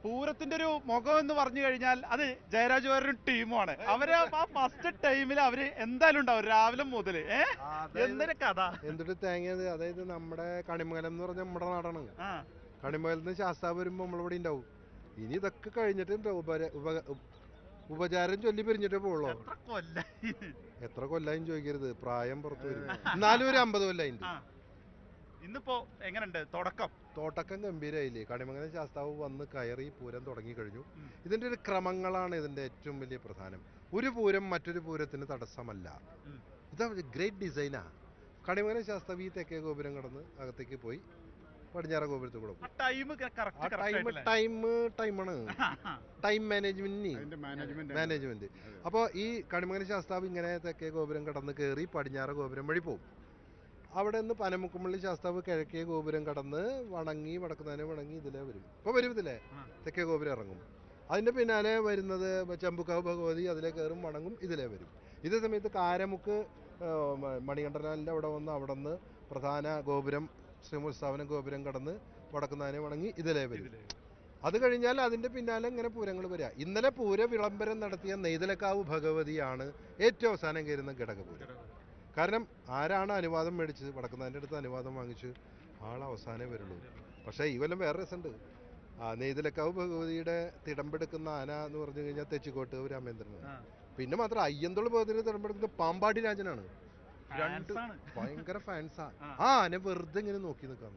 പൂരത്തിന്റെ ഒരു മുഖം എന്ന് പറഞ്ഞു കഴിഞ്ഞാൽ അത് ജയരാജ് വാര്യരും ടീമുമാണ് അവര് ആ ഫസ്റ്റ് ടൈമിൽ അവര് എന്തായാലും ഉണ്ടാവും രാവിലെ മുതല് ഏ എന്തൊരു കഥ എന്തൊരു തേങ്ങയത് അതായത് നമ്മുടെ കണിമംഗലം എന്ന് പറഞ്ഞ നമ്മുടെ നാടാണ് ആ കണിമംഗലത്ത് നിന്ന് ശാസ്താവ് വരുമ്പോൾ നമ്മളിവിടെ ഉണ്ടാവും ഇനി ഇതൊക്കെ കഴിഞ്ഞിട്ട് ഉണ്ട് ഉപര ഉപ- ഉപ- ഉപചാരം ചൊല്ലി പിരിഞ്ഞിട്ടേ പോവുള്ളൂ എത്ര കൊല്ല എത്ര കൊല്ലായും ചോദിക്കരുത് പ്രായം പുറത്തു വരും എന്നാലും ഒരു അമ്പത് കൊല്ലായി ആ ഇന്നിപ്പോ എങ്ങനെയുണ്ട് തുടക്കം തോട്ടക്കം ഗംഭീരായില്ലേ കണിമംഗലം ശാസ്താവ് വന്ന് കയറി പൂരം തുടങ്ങി കഴിഞ്ഞു ഉം. ഇതിന്റെ ഒരു ക്രമങ്ങളാണ് ഇതിന്റെ ഏറ്റവും വലിയ പ്രധാനം ഒരു പൂരം മറ്റൊരു പൂരത്തിന് തടസ്സമല്ല ഉം. ഇതാ ഗ്രേറ്റ് ഡിസൈനാ കണിമംഗലം ശാസ്താവ് ഈ തെക്കേ ഗോപുരം കടന്ന് അകത്തേക്ക് പോയി പടിഞ്ഞാറ ഗോപുരത്തിൽ കൂടെ ആ ടൈം ആ കറക്റ്റ് ടൈം ടൈം ടൈമാണ് ടൈം മാനേജ്മെന്റിന് അതിന്റെ മാനേജ്മെന്റ് മാനേജ്മെന്റ് അപ്പോൾ ഈ കണിമംഗലം ശാസ്താവ് ഇങ്ങനെ തെക്കേ ഗോപുരം കടന്ന് കയറി പടിഞ്ഞാറ് ഗോപുരം വഴി പോകും അവിടെ നിന്ന് പനമുക്കുമ്പള്ളി ശാസ്താവ് കിഴക്കേ ഗോപുരം കടന്ന് വണങ്ങി വടക്കുന്നാനെ വണങ്ങി ഇതിലേ വരും ഇപ്പോൾ വരും ഇതിലേ ആ. തെക്കേ ഗോപുരം ഇറങ്ങും അതിന്റെ പിന്നാലെ വരുന്നത് ചെമ്പുക്കാവ് ഭഗവതി അതിലെ കയറും വണങ്ങും ഇതിലേ വരും ഇതേ സമയത്ത് കാരമുക്ക് ആ, മ- മണികണ്ഠനാലിൻ്റെ അവിടെ വന്ന് അവിടെ നിന്ന് പ്രധാന ഗോപുരം ശ്രീമുത്സ്ഥാപന ഗോപുരം കടന്ന് വടക്കുന്നാനെ വണങ്ങി ഇതിലേ വരും അത് കഴിഞ്ഞാൽ അതിന്റെ പിന്നാലെ ഇങ്ങനെ പൂരങ്ങൾ വരിക ഇന്നലെ പൂര വിളംബരം നടത്തിയ നെയ്തലക്കാവ് ഭഗവതിയാണ് ഏറ്റവും അവസാനം കയറുന്ന ഘടകപൂരം കാരണം ആരാണ് അനുവാദം മേടിച്ചത് വടക്കുന്നാൻ്റെ അടുത്ത് അനുവാദം വാങ്ങിച്ച് ആൾ അവസാനമേ വരുള്ളൂ പക്ഷേ ഈ കൊല്ലം വേറെ രസമുണ്ട് ആ നെയ്തലക്കാവ് ഭഗവതിയുടെ തിടമ്പെടുക്കുന്ന ആന എന്ന് പറഞ്ഞു കഴിഞ്ഞാൽ തെച്ചിക്കോട്ട് രാമേന്ദ്രനാണ് ആ. പിന്നെ മാത്രം അയ്യന്തോൾ ഭഗവതിയുടെ തിടമ്പെടുക്കുന്നത് പാമ്പാടി രാജനാണ് രണ്ട് Fans ആണ്. ഭയങ്കര ഫാൻസാ ആ. ആ ആന വെറുതെ ഇങ്ങനെ നോക്കി നിൽക്കാൻ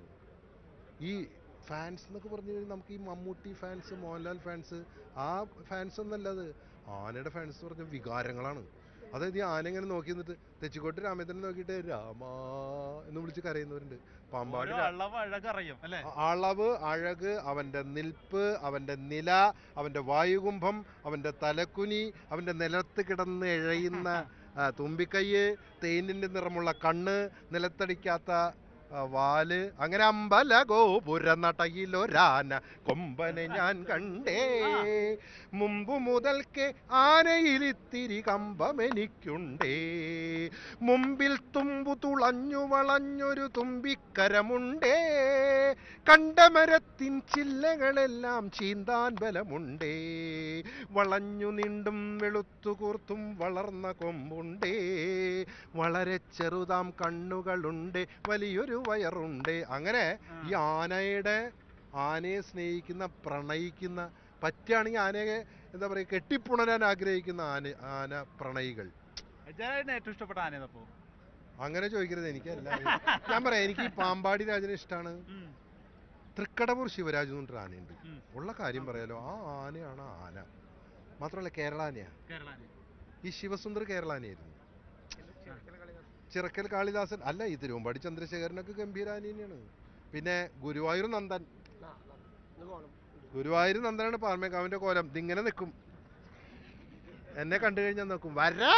ഈ ഫാൻസ് എന്നൊക്കെ പറഞ്ഞു കഴിഞ്ഞാൽ നമുക്ക് ഈ മമ്മൂട്ടി ഫാൻസ് മോഹൻലാൽ ഫാൻസ് ആ ഫാൻസ് ഒന്നല്ല അത് ആനയുടെ ഫാൻസ് എന്ന് പറഞ്ഞ വികാരങ്ങളാണ് അതായത് ഈ ആന ഇങ്ങനെ നോക്കി നിന്നിട്ട് തെച്ചിക്കോട്ട് രാമേന്ദ്രൻ നോക്കിയിട്ട് രാമാ എന്ന് വിളിച്ച് കരയുന്നവരുണ്ട് പാമ്പാടി ഓരോ രാ- അളവ് അഴകറിയും അല്ലേ അ- അളവ് അഴക് അവന്റെ നിൽപ്പ് അവന്റെ നില അവന്റെ വായുകുംഭം അവന്റെ തലക്കുനി അവന്റെ നിലത്ത് കിടന്ന് ഇഴയുന്ന ആ, തുമ്പിക്കൈയ് തേനിന്റെ നിറമുള്ള കണ്ണ് നിലത്തടിക്കാത്ത ആ, വാല് അങ്ങനെ അമ്പല ഗോപുര നടയിലൊരാന കൊമ്പനെ ഞാൻ കണ്ടേ മുമ്പ് മുതൽക്കേ ആനയിലിത്തിരി കമ്പമെനിക്കുണ്ടേ മുമ്പിൽ തുമ്പു തുളഞ്ഞു വളഞ്ഞൊരു തുമ്പിക്കരമുണ്ടേ കണ്ടമരത്തിൻ ചില്ലകളെല്ലാം ചീന്താൻ ബലമുണ്ടേ വളഞ്ഞു നീണ്ടും വെളുത്തു കൂർത്തും വളർന്ന കൊമ്പുണ്ടേ വളരെ ചെറുതാം കണ്ണുകളുണ്ട് വലിയൊരു വയറുണ്ട് അങ്ങനെ ഈ ആനയുടെ ആനയെ സ്നേഹിക്കുന്ന പ്രണയിക്കുന്ന പറ്റുകയാണെങ്കിൽ ആനയെ എന്താ പറയുക കെട്ടിപ്പുണരാൻ ആഗ്രഹിക്കുന്ന ആന ആന പ്രണയികൾ ജയരാജന് ഏറ്റവും ഇഷ്ടപ്പെട്ട ആനേതപ്പോ അങ്ങനെ ചോദിക്കരുത് എനിക്കല്ല ഞാൻ പറയാം എനിക്ക് ഈ പാമ്പാടി രാജനെ ഇഷ്ടമാണ് തൃക്കടവൂർ ശിവരാജ് എന്ന് പറഞ്ഞൊരു ആനയുണ്ട് ഉം. ഉള്ള കാര്യം പറയാലോ ആ ആനയാണ് ആന മാത്രമല്ല കേരള ആനയാ കേരളാന് ഈ ശിവസുന്ദർ കേരള ആനയായിരുന്നു ചിറക്കൽ കാളിദാസൻ അല്ല ഈ തിരുവമ്പാടി ചന്ദ്രശേഖരനൊക്കെ ഗംഭീര ആന തന്നെയാണ് പിന്നെ ഗുരുവായൂർ നന്ദൻ ഗുരുവായൂർ നന്ദനാണ് പാർമേക്കാവിന്റെ കോലം ഇതിങ്ങനെ നിൽക്കും എന്നെ കണ്ടു കഴിഞ്ഞാൽ നോക്കും വരാ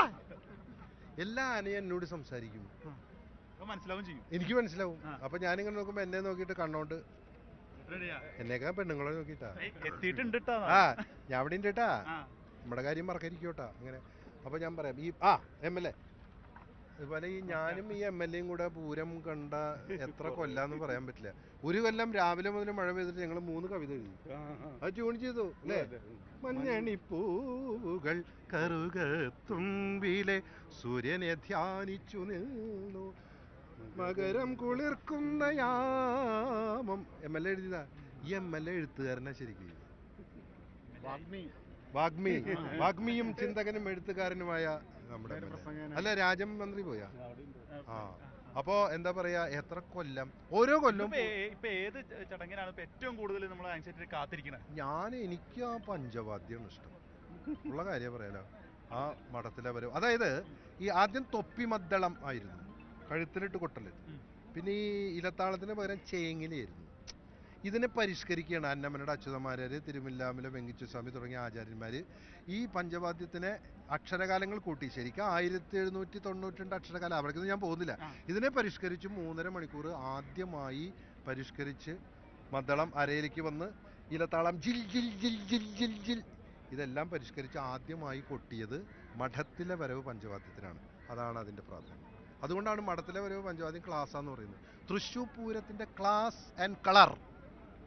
എല്ലാ ആനയും എന്നോട് സംസാരിക്കും അത് മനസ്സിലാവും ചെയ്യും എനിക്ക് മനസ്സിലാവും ആ. അപ്പൊ ഞാനിങ്ങനെ നോക്കുമ്പോ എന്നെ നോക്കിയിട്ട് കണ്ണോണ്ട് റെഡിയാ എന്നേക്കാ പെണ്ണുങ്ങളെ നോക്കിട്ടാ എത്തിയിട്ടുണ്ട് ട്ടാ. ആ ഞാൻ അവിടെ ഉണ്ട് കേട്ടാ ആ. നമ്മുടെ കാര്യം മറക്കരിക്കോട്ടാ അങ്ങനെ അപ്പൊ ഞാൻ പറയാം ഈ ആ എം എൽ എ അതുപോലെ ഈ ഞാനും ഈ എം എൽ എയും കൂടെ പൂരം കണ്ട എത്ര കൊല്ലാന്ന് പറയാൻ പറ്റില്ല ഒരു കൊല്ലം രാവിലെ മുതൽ മഴ പെയ്തിട്ട് ഞങ്ങൾ മൂന്ന് കവിത എഴുതി അത് ട്യൂൺ ചെയ്തു അല്ലേ മഞ്ഞണിപ്പൂവുകൾ കറുകത്തുമ്പിലെ സൂര്യനെ ധ്യാനിച്ചു നിന്നു മകരം കുളിർക്കുന്ന യാമം എം എൽ എ എഴുതിയതാ ഈ എം എൽ എ എഴുത്തുകാരനാ ശരിക്കും വാഗ്മി വാഗ്മി വാഗ്മിയും ചിന്തകനും എഴുത്തുകാരനുമായ നമ്മുടെ ഭയങ്കര MLA. പ്രസംഗകനാണ്. അല്ല രാജം മന്ത്രി പോയാ ആ അപ്പോ എന്താ പറയാ എത്ര കൊല്ലം ഓരോ കൊല്ലം ഇപ്പൊ ഏ- ഇപ്പൊ ഏത് ച- ചടങ്ങിനാണ് ഇപ്പൊ ഏറ്റവും കൂടുതൽ നമ്മൾ ആൻസൈറ്റി കാത്തിരിക്കണത് ഞാൻ എനിക്ക് ആ പഞ്ചവാദ്യമാണ് ഇഷ്ടം ഉള്ള കാര്യം പറയാലോ ആ മഠത്തിലെ വരും അതായത് ഈ ആദ്യം തൊപ്പി മദ്ദളം ആയിരുന്നു കഴുത്തിലിട്ട് കൊട്ടല് ഉം. പിന്നെ ഈ ഇലത്താളത്തിന് പകരം ചേങ്ങിലായിരുന്നു ഇതിനെ പരിഷ്കരിക്കുകയാണ് അന്നമ്മനയുടെ അച്യുതമാരാര് തിരുമില്ലാമിലെ വെങ്കിച്ചുസ്വാമി തുടങ്ങിയ ആചാര്യന്മാർ ഈ പഞ്ചവാദ്യത്തിനെ അക്ഷരകാലങ്ങൾ കൂട്ടി ശരിക്കും ആയിരത്തി എഴുന്നൂറ്റി തൊണ്ണൂറ്റി രണ്ട് അക്ഷരകാലം അവിടേക്കൊന്നും ഞാൻ പോകുന്നില്ല ആ. ഇതിനെ പരിഷ്കരിച്ച് മൂന്നര മണിക്കൂർ ആദ്യമായി പരിഷ്കരിച്ച് മദ്ദളം അരയിലേക്ക് വന്ന് ഇലത്താളം ജിൽ ജിൽ ജിൽ ജിൽ ജിൽ ജിൽ ഇതെല്ലാം പരിഷ്കരിച്ച് ആദ്യമായി കൊട്ടിയത് മഠത്തിലെ വരവ് പഞ്ചവാദ്യത്തിനാണ് അതാണ് അതിൻ്റെ പ്രാധാന്യം അതുകൊണ്ടാണ് മഠത്തിലെ വരവ് പഞ്ചവാദ്യം ക്ലാസ് എന്ന് പറയുന്നത് തൃശ്ശൂർ പൂരത്തിൻ്റെ ക്ലാസ് ആൻഡ് കളർ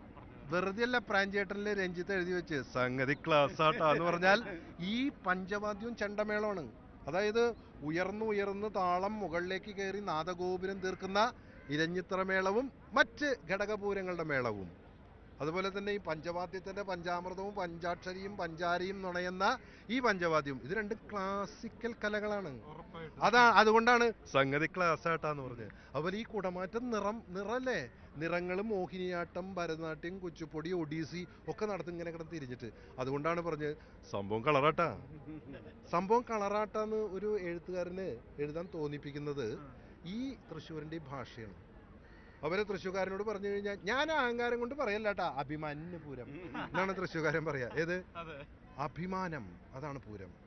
വെറുതെ അല്ല പ്രാഞ്ചേട്ടനിലെ രഞ്ജിത്ത് എഴുതി വെച്ച് സംഗതി ക്ലാസ് ആട്ടാ എന്ന് പറഞ്ഞാൽ ഈ പഞ്ചവാദ്യവും ചെണ്ടമേളമാണ് അതായത് ഉയർന്നു ഉയർന്ന് താളം മുകളിലേക്ക് കയറി നാദഗോപുരം തീർക്കുന്ന ഇരഞ്ഞിത്തറമേളവും മറ്റ് ഘടകപൂരങ്ങളുടെ മേളവും അതുപോലെ തന്നെ ഈ പഞ്ചവാദ്യത്തിന്റെ പഞ്ചാമൃതവും പഞ്ചാക്ഷരിയും പഞ്ചാരിയും നുണയുന്ന ഈ പഞ്ചവാദ്യവും ഇത് രണ്ടും ക്ലാസിക്കൽ കലകളാണ് അതാ അതുകൊണ്ടാണ് സംഗതി ക്ലാസ് ആട്ടാന്ന് പറഞ്ഞത് അതുപോലെ ഈ കുടമാറ്റം നിറം നിറല്ലേ നിറങ്ങൾ മോഹിനിയാട്ടം ഭരതനാട്യം കുച്ചിപ്പൊടി ഒഡീസി ഒക്കെ നടത്തും ഇങ്ങനെ കിടന്ന് തിരിഞ്ഞിട്ട് അതുകൊണ്ടാണ് പറഞ്ഞത് സംഭവം കളറാട്ടാ സംഭവം കളറാട്ടാന്ന് ഒരു എഴുത്തുകാരന് എഴുതാൻ തോന്നിപ്പിക്കുന്നത് ഈ തൃശ്ശൂരിന്റെ ഈ ഭാഷയാണ് അവരെ തൃശ്ശൂർക്കാരനോട് പറഞ്ഞു കഴിഞ്ഞാൽ ഞാൻ അഹങ്കാരം കൊണ്ട് പറയല്ലാട്ടാ അഭിമാന്യ പൂരം എന്നാണ് തൃശ്ശൂർക്കാരൻ പറയാ ഏത് അതെ അഭിമാനം അതാണ് പൂരം